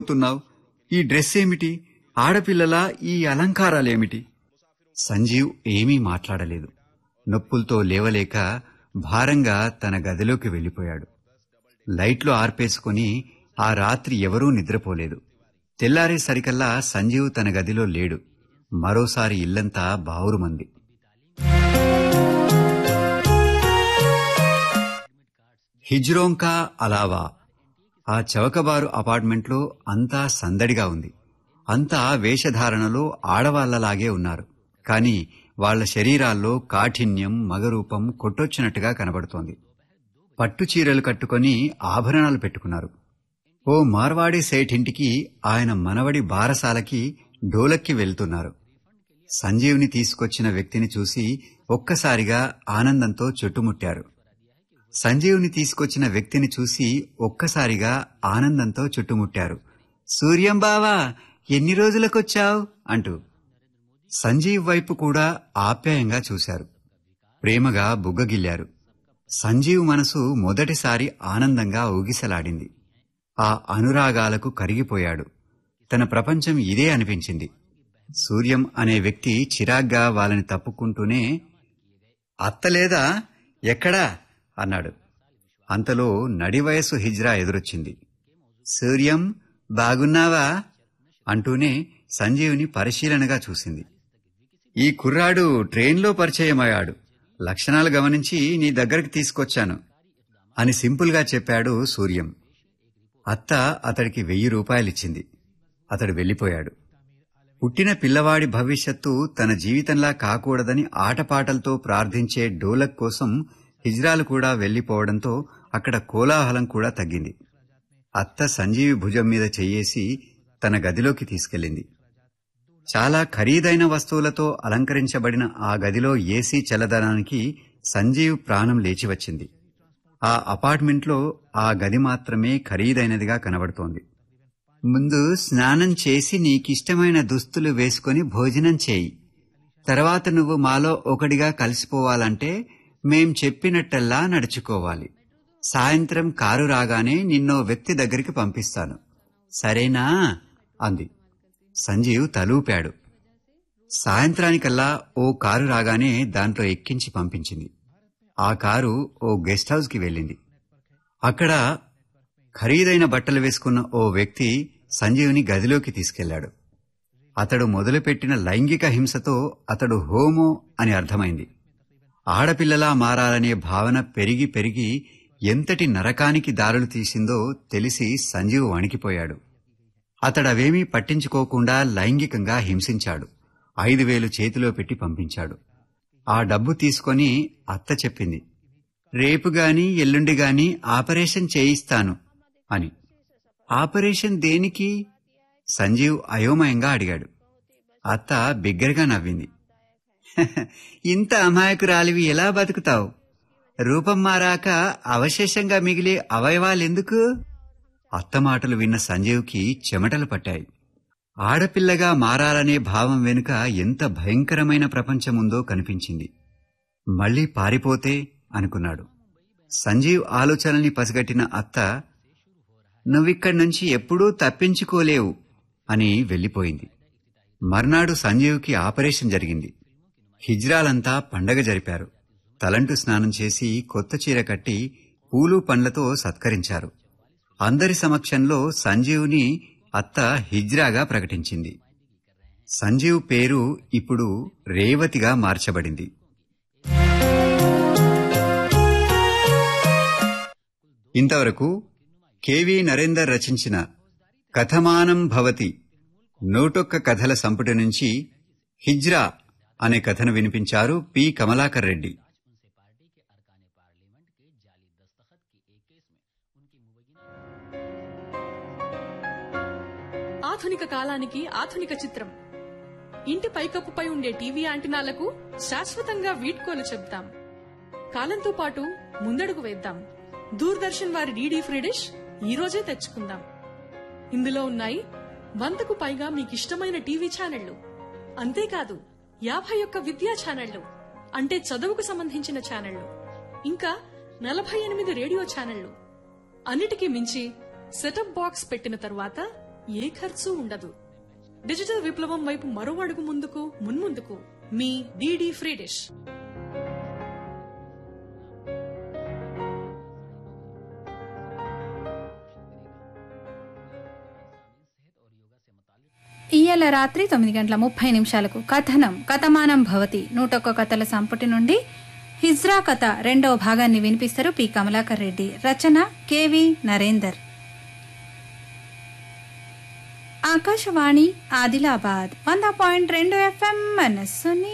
తున్నావు ఈ డ్రెస్ ఏమిటి ఆడపిల్లలా ఈ అలంకారాలేమిటి సంజీవ్ ఏమీ మాట్లాడలేదు నొప్పులతో లేవలేక భారంగా తన గదిలోకి వెళ్ళిపోయాడు లైట్లు ఆర్పేసుకుని ఆ రాత్రి ఎవరూ నిద్రపోలేదు తెల్లారేసరికల్లా సంజీవ్ తన గదిలో లేడు మరోసారి ఇల్లంతా బావురుమంది హిజ్రోంకా అలావా ఆ చౌకబారు అపార్ట్మెంట్లో అంతా సందడిగా ఉంది అంతా వేషధారణలో ఆడవాళ్లలాగే ఉన్నారు కాని వాళ్ల శరీరాల్లో కాఠిన్యం మగరూపం కొట్టొచ్చినట్టుగా కనబడుతోంది పట్టు చీరలు కట్టుకొని ఆభరణాలు పెట్టుకున్నారు ఓ మార్వాడి సేఠింటికి ఆయన మనవడి బారసాలకి డోలక్కి వెళ్తున్నారు సంజీవ్ని తీసుకొచ్చిన వ్యక్తిని చూసి ఒక్కసారిగా ఆనందంతో చుట్టుముట్టారు సంజీవ్ని తీసుకొచ్చిన వ్యక్తిని చూసి ఒక్కసారిగా ఆనందంతో చుట్టుముట్టారు సూర్యం బావా ఎన్ని రోజులకొచ్చావు అంటూ సంజీవ్ వైపు కూడా ఆప్యాయంగా చూశారు ప్రేమగా బుగ్గగిల్లారు సంజీవ్ మనసు మొదటిసారి ఆనందంగా ఊగిసలాడింది ఆ అనురాగాలకు కరిగిపోయాడు తన ప్రపంచం ఇదే అనిపించింది సూర్యం అనే వ్యక్తి చిరాగ్గా వాళ్ళని తప్పుకుంటూనే అత్తలేదా ఎక్కడా అన్నాడు అంతలో నడివయసు హిజ్రా ఎదురొచ్చింది సూర్యం బాగున్నావా అంటూనే సంజీవుని పరిశీలనగా చూసింది ఈ కుర్రాడు ట్రైన్లో పరిచయమయ్యాడు లక్షణాలు గమనించి నీ దగ్గరికి తీసుకొచ్చాను అని సింపుల్గా చెప్పాడు సూర్యం అత్త అతడికి వెయ్యి రూపాయలిచ్చింది అతడు వెళ్ళిపోయాడు పుట్టిన పిల్లవాడి భవిష్యత్తు తన జీవితంలా కాకూడదని ఆటపాటలతో ప్రార్థించే డోలక్ కోసం హిజ్రాలు కూడా వెళ్లిపోవడంతో అక్కడ కోలాహలం కూడా తగ్గింది అత్త సంజీవి భుజం మీద చెయ్యేసి తన గదిలోకి తీసుకెళ్ళింది చాలా ఖరీదైన వస్తువులతో అలంకరించబడిన ఆ గదిలో ఏసీ చల్లదనానికి సంజీవ్ ప్రాణం లేచి వచ్చింది ఆ అపార్ట్మెంట్లో ఆ గది మాత్రమే ఖరీదైనదిగా కనబడుతోంది ముందు స్నానం చేసి నీకిష్టమైన దుస్తులు వేసుకొని భోజనం చేయి తర్వాత నువ్వు మాలో ఒకడిగా కలిసిపోవాలంటే మేం చెప్పినట్టల్లా నడుచుకోవాలి సాయంత్రం కారు రాగానే నిన్నో వ్యక్తి దగ్గరికి పంపిస్తాను సరేనా అంది సంజీవ్ తలూపాడు సాయంత్రానికల్లా ఓ కారు రాగానే దాంట్లో ఎక్కించి పంపించింది ఆ కారు ఓ గెస్ట్ హౌస్కి వెళ్ళింది అక్కడ ఖరీదైన బట్టలు వేసుకున్న ఓ వ్యక్తి సంజీవ్ని గదిలోకి తీసుకెళ్లాడు అతడు మొదలుపెట్టిన లైంగిక హింసతో అతడు హోమో అని అర్థమైంది ఆడపిల్లలా మారాలనే భావన పెరిగి పెరిగి ఎంతటి నరకానికి దారులు తీసిందో తెలిసి సంజీవ్ వణికిపోయాడు అతడవేమీ పట్టించుకోకుండా లైంగికంగా హింసించాడు ఐదు వేలు చేతిలో పెట్టి పంపించాడు ఆ డబ్బు తీసుకొని అత్త చెప్పింది రేపు గాని ఎల్లుండి గాని ఆపరేషన్ చేయిస్తాను అని ఆపరేషన్ దేనికి సంజీవ్ అయోమయంగా అడిగాడు అత్త బిగ్గరగా నవ్వింది ఇంత అమాయకురాలివి ఎలా బతుకుతావు రూపం మారాక అవశేషంగా మిగిలే అవయవాలెందుకు అత్త మాటలు విన్న సంజీవ్కి చెమటలు పట్టాయి ఆడపిల్లగా మారాలనే భావం వెనుక ఎంత భయంకరమైన ప్రపంచముందో కనిపించింది మళ్లీ పారిపోతే అనుకున్నాడు సంజీవ్ ఆలోచనల్ని పసిగట్టిన అత్త నువ్విక్కడి నుంచి ఎప్పుడూ తప్పించుకోలేవు అని వెళ్ళిపోయింది మర్నాడు సంజీవ్కి ఆపరేషన్ జరిగింది హిజ్రాలంతా పండగ జరిపారు తలంటు స్నానం చేసి కొత్త చీర కట్టి పూలు పండ్లతో సత్కరించారు అందరి సమక్షంలో సంజీవ్ని అత్త హిజ్రాగా ప్రకటించింది సంజీవ్ పేరు ఇప్పుడు రేవతిగా మార్చబడింది ఇంతవరకు కెవి నరేందర్ రచించిన కథమానం భవతి నూటొక్క కథల సంపుటి నుంచి హిజ్రా అనే కథను వినిపించారు పి కమలాకర్ రెడ్డి ఆధునిక కాలానికి ఆధునిక చిత్రం ఇంటి పైకప్పుపై ఉండే టీవీ యాంటినాలకు శాశ్వతంగా వీడ్కోలు చెప్తాం కాలంతో పాటు ముందడుగు వేద్దాం దూరదర్శన్ వారి డీడీ ఫ్రీ డిష్ ఈ రోజే తెచ్చుకుందాం ఇందులో ఉన్నాయి వందకు పైగా మీకిష్టమైన టీవీ ఛానళ్లు అంతేకాదు యాభై ఒక్క విద్యా ఛానళ్లు అంటే చదువుకు సంబంధించిన ఛానళ్లు ఇంకా నలభై ఎనిమిది రేడియో ఛానళ్లు అన్నిటికీ మించి సెటప్ బాక్స్ పెట్టిన తరువాత ఏ ఖర్చు ఉండదు డిజిటల్ విప్లవం వైపు మరో అడుగు ముందుకు మున్ముందుకు మీ డీడీ ఫ్రీ డిష్ ఇయ్యాల రాత్రి తొమ్మిది గంటల ముప్పై నిమిషాలకు కథనం కథమానం భవతి నూటొక్క కథల సంపుటి నుండి హిజ్రా కథ రెండవ భాగాన్ని వినిపిస్తారు పి కమలాకర్ రెడ్డి రచన కెవి నరేందర్ ఆకాశవాణి ఆదిలాబాద్ వంద పాయింట్ రెండు ఎఫ్ఎం మనస్సుని